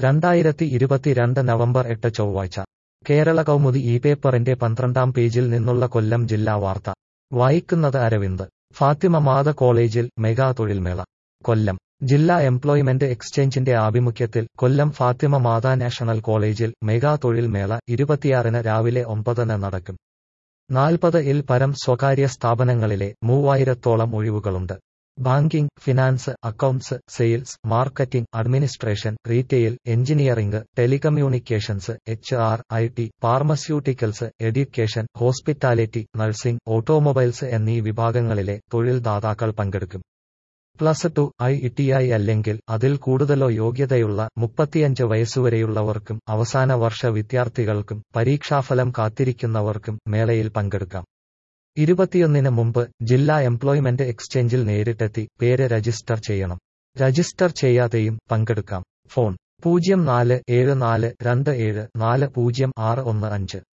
രണ്ടായിരത്തി ഇരുപത്തിരണ്ട് നവംബർ എട്ട് ചൊവ്വാഴ്ച കേരള കൗമുദി ഈ പേപ്പറിന്റെ പന്ത്രണ്ടാം പേജിൽ നിന്നുള്ള കൊല്ലം ജില്ലാ വാർത്ത വായിക്കുന്നത് അരവിന്ദ് ഫാത്തിമ മാത കോളേജിൽ മെഗാ തൊഴിൽമേള കൊല്ലം ജില്ലാ എംപ്ലോയ്മെന്റ് എക്സ്ചേഞ്ചിന്റെ ആഭിമുഖ്യത്തിൽ കൊല്ലം ഫാത്തിമ മാതാ നാഷണൽ കോളേജിൽ മെഗാ തൊഴിൽമേള ഇരുപത്തിയാറിന് രാവിലെ ഒമ്പതിന് നടക്കും നാൽപ്പത് ഇൽ പരം സ്വകാര്യ സ്ഥാപനങ്ങളിലെ മൂവായിരത്തോളം ഒഴിവുകളുണ്ട് banking finance accounts sales marketing administration retail engineering telecommunications H R I T pharmaceuticals education hospitality nursing automobiles എന്നീ വിഭാഗങ്ങളിലെ തൊഴിൽ ദാതാക്കൾ പങ്കെടുക്കും plus two I T I അല്ലെങ്കിൽ അതിൽ കൂടുതലോ യോഗ്യതയുള്ള മുപ്പത്തിയഞ്ച് വയസ്സുവരെയുള്ളവർക്കും അവസാന വർഷ വിദ്യാർത്ഥികൾക്കും പരീക്ഷാഫലം കാത്തിരിക്കുന്നവർക്കും മേളയിൽ പങ്കെടുക്കാം ഇരുപത്തിയൊന്നിന് മുമ്പ് ജില്ലാ എംപ്ലോയ്മെന്റ് എക്സ്ചേഞ്ചിൽ നേരിട്ടെത്തി പേര് രജിസ്റ്റർ ചെയ്യണം രജിസ്റ്റർ ചെയ്യാതെയും പങ്കെടുക്കാം ഫോൺ പൂജ്യം നാല് ഏഴ് നാല് രണ്ട് ഏഴ് നാല് പൂജ്യം ആറ് ഒന്ന് അഞ്ച്